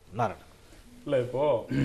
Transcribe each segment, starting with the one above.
நாராயணன் இல்லை இப்போ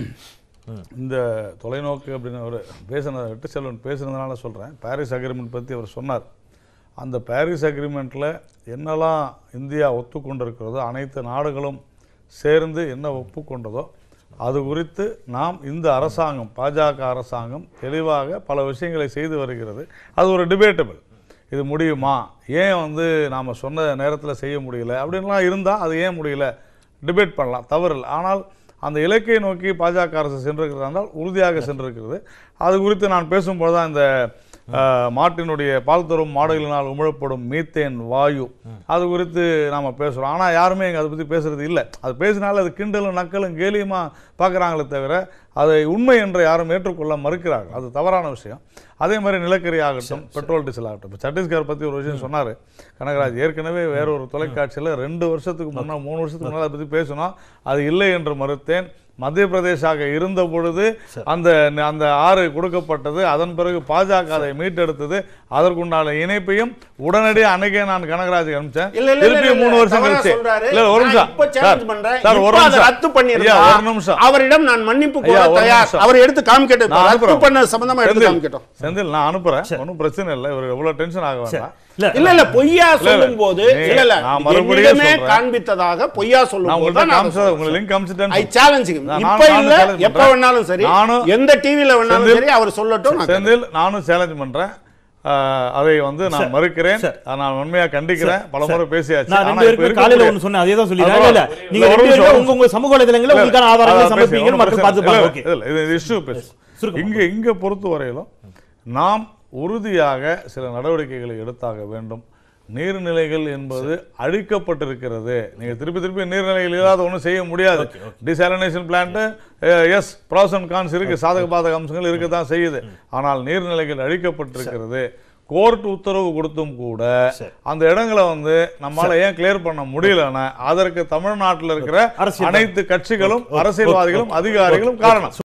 இந்த தொலைநோக்கு அப்படின்னு அவர் பேசினதை விட்டு செல்வன் பேசுனதுனால சொல்கிறேன் பாரிஸ் அக்ரிமெண்ட் பற்றி அவர் சொன்னார் அந்த பாரிஸ் அக்ரிமெண்ட்டில் என்னெல்லாம் இந்தியா ஒத்துக்கொண்டிருக்கிறதோ அனைத்து நாடுகளும் சேர்ந்து என்ன ஒப்புக்கொண்டதோ அது குறித்து நாம் இந்த அரசாங்கம் பாஜக அரசாங்கம் தெளிவாக பல விஷயங்களை செய்து வருகிறது அது ஒரு டிபேட்டபிள் இது முடியுமா ஏன் வந்து நாம் சொன்ன நேரத்தில் செய்ய முடியல அப்படின்லாம் இருந்தால் அது ஏன் முடியல டிபேட் பண்ணலாம் தவறில்லை ஆனால் அந்த இலக்கை நோக்கி பாஜக அரசு சென்றிருக்கிறது என்றால் உறுதியாக சென்றிருக்கிறது அது குறித்து நான் பேசும்போது தான் இந்த அஹ், மாட்டினுடைய பால் தரும் மாடுகளினால் உமிழப்படும் மீத்தேன் வாயு அது குறித்து நாம் பேசுகிறோம் ஆனால் யாருமே இங்கே அதை பற்றி பேசுறது இல்லை அது பேசினாலும் அது கிண்டலும் நக்கலும் கேலியுமா பார்க்குறாங்களே தவிர அதை உண்மை என்று யாரும் ஏற்றுக்கொள்ள மறுக்கிறார்கள் அது தவறான விஷயம் அதே மாதிரி நிலக்கரி ஆகட்டும் பெட்ரோல் டீசல் ஆகட்டும் இப்போ சத்தீஸ்கர் பற்றி ஒரு விஷயம் சொன்னார் கனகராஜ் ஏற்கனவே வேற ஒரு தொலைக்காட்சியில் ரெண்டு வருஷத்துக்கு முன்னா மூணு வருஷத்துக்கு முன்னால் அதை பற்றி பேசினோம் அது இல்லை என்று மறுத்தேன் மத்திய பிரதேசாக இருந்த பொழுது அந்த அந்த ஆறு கொடுக்கப்பட்டது அதன் பிறகு பாஜக அதை மீட்டெடுத்தது அதற்குண்டான இணைப்பையும் உடனடியாக அன்னைக்கே நான் கனகராஜ் அனுப்பிச்சேன் இல்ல, இல்ல, இல்ல, திருப்பி இல்ல, மூணு வருஷம் தவறா கழிச்சு சொல்றாரு. இல்ல ஒரு நான் நிமிஷம் இப்ப challenge சார், பண்றேன். சார் ஒரு இப்ப அதை நிமிஷம் ரத்து பண்ணிருந்தா, ஐயா, ஒரு நிமிஷம் அவரிடம் நான் மன்னிப்பு ஐயா, கோர ஒரு தயார் நிமிஷம். அவர் எடுத்து காமிக்கட்டும் இப்ப நான் ரத்து அனுப்புறேன். பண்ண சம்பந்தமா எடுத்து செந்தில், காமிக்கட்டும் செந்தில் நான் அனுப்புறேன் ஒன்றும் பிரச்சனை இல்லை இவர் எவ்வளவு டென்ஷன் ஆக வேண்டாம் இல்ல இல்ல இல்ல பொய்யா இல்ல. சொல்லும் போது நீ- இல்ல இல்ல நான் மறுபடியும் என்னிடமே சொல்றேன். காண்பித்ததாக பொய்யா நான் சொல்லும் போது உங்கள்ட்ட தான் நான் காமிச்சது உங்களுக்கு லிங்க் காமிச்சிட்டேன் ஐ சேலஞ்ச் நான் இப்ப நானும் இல்ல challenge எப்ப பண்றேன். வேணாலும் சரி நானும் எந்த டிவில வேணாலும் செந்தில், சரி அவர் சொல்லட்டும் நான் செந்தில் நானும் சேலஞ்ச் பண்றேன் ஆஹ், அதை வந்து நான் மறுக்கிறேன் அதை நான் உண்மையா கண்டிக்கிறேன் பல முறை பேசியாச்சு நான் ஆனா ரெண்டு இப்ப பேருக்கு காலையில இருக்கக்கூடிய- ஒண்ணு சொன்னேன் அதே தான் சொல்லிடுறேன் அதான். இல்ல இல்ல நீங்க இல்ல, ஒரு ரெண்டு நிமிஷம், பேரும் ஒரு உங்க உங்க சமூக வலைதளங்கள்ல உங்களுக்கான ஆதாரங்களை சமர்ப்பிங்கன்னு மக்கள் பார்த்து பாருங்க ஓகே இல்ல, இல்ல, இது இஷ்யூ பேசு சுருக்கமா. இங்க இங்க பொறுத்த வரையிலும் நாம் உறுதியாக சில நடவடிக்கைகளை எடுத்தாக வேண்டும் நீர்நிலைகள் என்பது அழிக்கப்பட்டிருக்கிறது நீங்க திருப்பி திருப்பி நீர்நிலைகள் இல்லாத ஒன்றும் செய்ய முடியாது desalination plants pros and cons இருக்கு சாதக பாதக அம்சங்கள் இருக்கத்தான் செய்யுது ஆனால் நீர்நிலைகள் அழிக்கப்பட்டிருக்கிறது கோர்ட் உத்தரவு கொடுத்தும் கூட அந்த இடங்களை வந்து நம்மால ஏன் கிளியர் பண்ண முடியலன்னா அதற்கு தமிழ்நாட்டில் இருக்கிற அரசியல் அனைத்து கட்சிகளும் அரசியல்வாதிகளும் அதிகாரிகளும் காரணம்